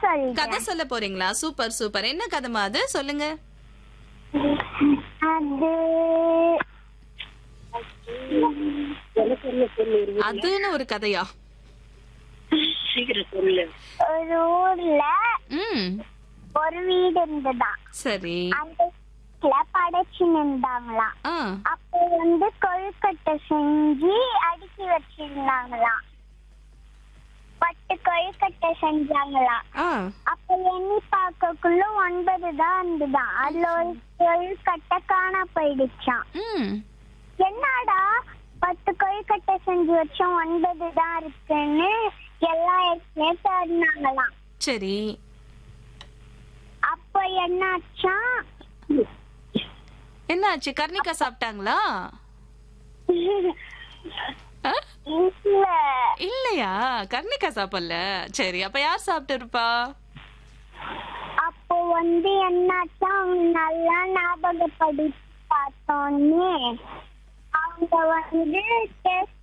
சொல்றேன் கதை சொல்ல போறீங்களா சூப்பர் சூப்பர் என்ன கதைமா அது சொல்லுங்க அது அதுன்னு ஒரு கதையா ஒரு ஊர்ல ம் ஒரு வீடு இருந்துதான் சரி அந்த வீட்டுல படைச்சு நின்றாங்களாம் ஆ அப்போ வந்து கொழுக்கட்டை செஞ்சு அடுக்கி வச்சிருந்தாங்களாம் பட்டு கொழுக்கட்டை செஞ்சாங்களாம் ஆ அப்ப எண்ணி பார்க்கக்குள்ள ஒன்பது தான் இருந்துதான் அதுல ஒரு கொழுக்கட்டை காணா போயிடுச்சான் ம் என்னடா பத்து கொழுக்கட்டை செஞ்சு வச்சோம் ஒன்பது தான் இருக்குன்னு எல்லா இடத்துலயும் தேடினாங்களாம் சரி அப்ப என்னாச்சான் என்னாச்சு கர்ணிக்கா சாப்பிட்டாங்களா ஆ? இல்ல இல்லையா கர்ணிக்கா சாப்பிடல சரி அப்ப யார் சாப்பிட்டு இருப்பா அப்போ வந்து என்னாச்சா அவங்க நல்லா ஞாபகப்படி பார்த்தோன்னே அவங்க வந்து டேஸ்ட்